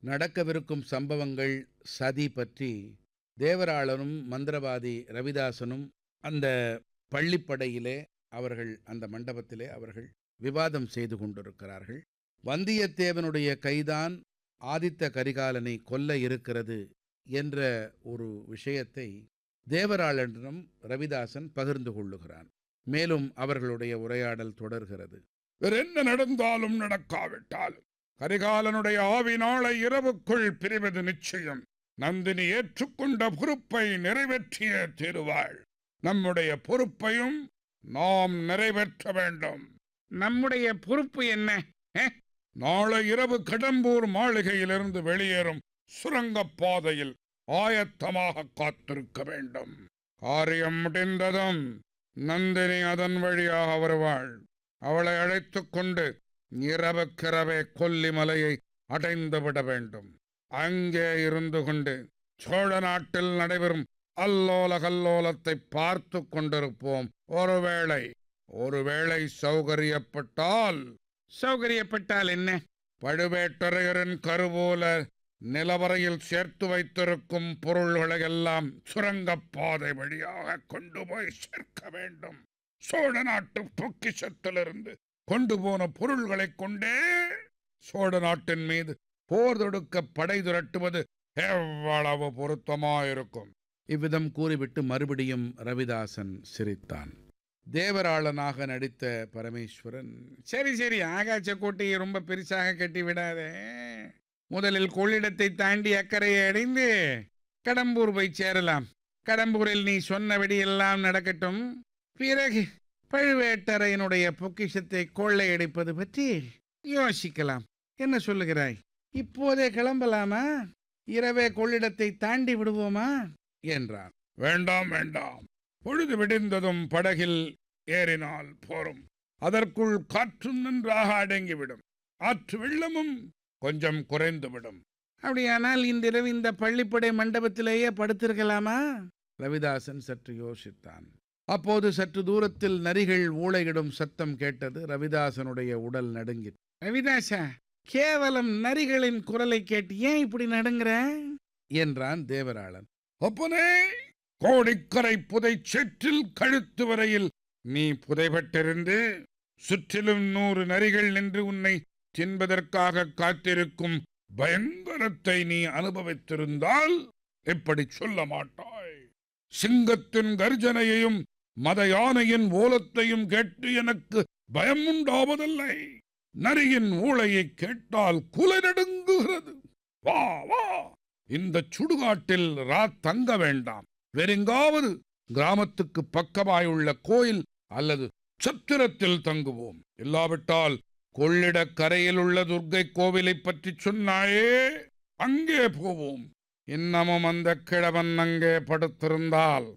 நடக்கவிருக்கும் சம்பவங்கள் சதி பற்றி தேவராளனும் மந்திரவாதி ரவிதாசனும் அந்த பள்ளிப்படையிலே அவர்கள் அந்த மண்டபத்திலே அவர்கள் விவாதம் செய்து கொண்டிருக்கிறார்கள் வந்தியத்தேவனுடைய கைதான் ஆதித்த கரிகாலனை கொல்ல இருக்கிறது என்ற ஒரு விஷயத்தை தேவராளனிடம் ரவிதாசன் பகிர்ந்து கொள்ளுகிறான் மேலும் அவர்களுடைய உரையாடல் தொடர்கிறது வேற என்ன நடந்தாலும் நடக்காவிட்டாலும் கரிகாலனுடைய ஆவி நாளை இரவுக்குள் பிரிவது நிச்சயம் நந்தினி ஏற்றுக்கொண்ட பொறுப்பை நிறைவேற்றிய தீருவாள் நம்முடைய பொறுப்பையும் நாம் நிறைவேற்ற வேண்டும் நம்முடைய பொறுப்பு என்ன நாளை இரவு கடம்பூர் மாளிகையிலிருந்து வெளியேறும் சுரங்கப் பாதையில் ஆயத்தமாக காத்திருக்க வேண்டும் காரியம் முடிந்ததும் நந்தினி அதன் வழியாக வருவாள் அவளை அழைத்துக் கொண்டு இரவுக்கிரவே கொல்லிமலையை அடைந்து விட வேண்டும் அங்கே இருந்து கொண்டு சோழ நாட்டில் நடைபெறும் அல்லோல கல்லோலத்தை பார்த்து கொண்டிருப்போம் ஒருவேளை ஒருவேளை சௌகரியப்பட்டால் சௌகரியப்பட்டால் என்ன பழுவேட்டரையரின் கருவூல நிலவரையில் சேர்த்து வைத்திருக்கும் பொருள்களை எல்லாம் சுரங்கப்பாதை வழியாக கொண்டு போய் சேர்க்க வேண்டும் சோழ நாட்டு பொக்கிஷத்திலிருந்து கொண்டு போன பொருள்களைக் கொண்டே சோழ நாட்டின் மீது போர் தொடுக்க படை திரட்டுவது எவ்வளவு பொருத்தமாயிருக்கும் இவ்விதம் கூறிவிட்டு மறுபடியும் ரவிதாசன் சிரித்தான் தேவராளனாக நடித்த பரமேஸ்வரன் சரி சரி ஆகாச கோட்டையை ரொம்ப பெருசாக கட்டி விடாதே முதலில் கொள்ளிடத்தை தாண்டி அக்கறையை அடைந்து கடம்பூர் போய் சேரலாம் கடம்பூரில் நீ சொன்னபடி எல்லாம் நடக்கட்டும் பிறகு பழுவேட்டரையனுடைய பொக்கிஷத்தை கொள்ளையடிப்பது பற்றி யோசிக்கலாம் என்ன சொல்லுகிறாய் இப்போதே கிளம்பலாமா இரவே கொள்ளிடத்தை தாண்டி விடுவோமா என்றான் வேண்டாம் வேண்டாம் பொழுது விடிந்ததும் படகில் ஏறினால் போரும் அதற்குள் காற்றும் நன்றாக அடங்கிவிடும் ஆற்று வெள்ளமும் கொஞ்சம் குறைந்துவிடும் அப்படியானால் இன்றிரவு இந்த பள்ளிப்படை மண்டபத்திலேயே படுத்திருக்கலாமா ரவிதாசன் சற்று யோசித்தான் அப்போது சற்று தூரத்தில் நரிகள் ஊளையிடும் சத்தம் கேட்டது ரவிதாசனுடைய உடல் நடுங்கிற்று ரவிதாசா கேவலம் நரிகளின் குரலை கேட்டு ஏன் இப்படி நடுங்குற என்றான் தேவராளன் அப்பனே கோடிக்கரை புதை சேற்றில் கழுத்து வரையில் நீ புதைபட்டிருந்து சுற்றிலும் நூறு நரிகள் நின்று உன்னை தின்பதற்காக காத்திருக்கும் பயங்கரத்தை நீ அனுபவித்திருந்தால் இப்படி சொல்ல மாட்டாய் சிங்கத்தின் கர்ஜனையையும் மத யானையின் ஓலத்தையும் கேட்டு எனக்கு பயம் உண்டாவதில்லை நரியின் ஊளையை கேட்டால் குலை நடுங்குகிறது வா வா இந்த சுடுகாட்டில் ரா தங்க வேண்டாம் வேறெங்காவது கிராமத்துக்கு பக்கமாயுள்ள கோயில் அல்லது சத்திரத்தில் தங்குவோம் இல்லாவிட்டால் கொள்ளிடக் கரையில் உள்ள துர்க்கை கோவிலை பற்றி சொன்னாயே அங்கே போவோம் இன்னமும் அந்த கிழவன் அங்கே படுத்திருந்தால்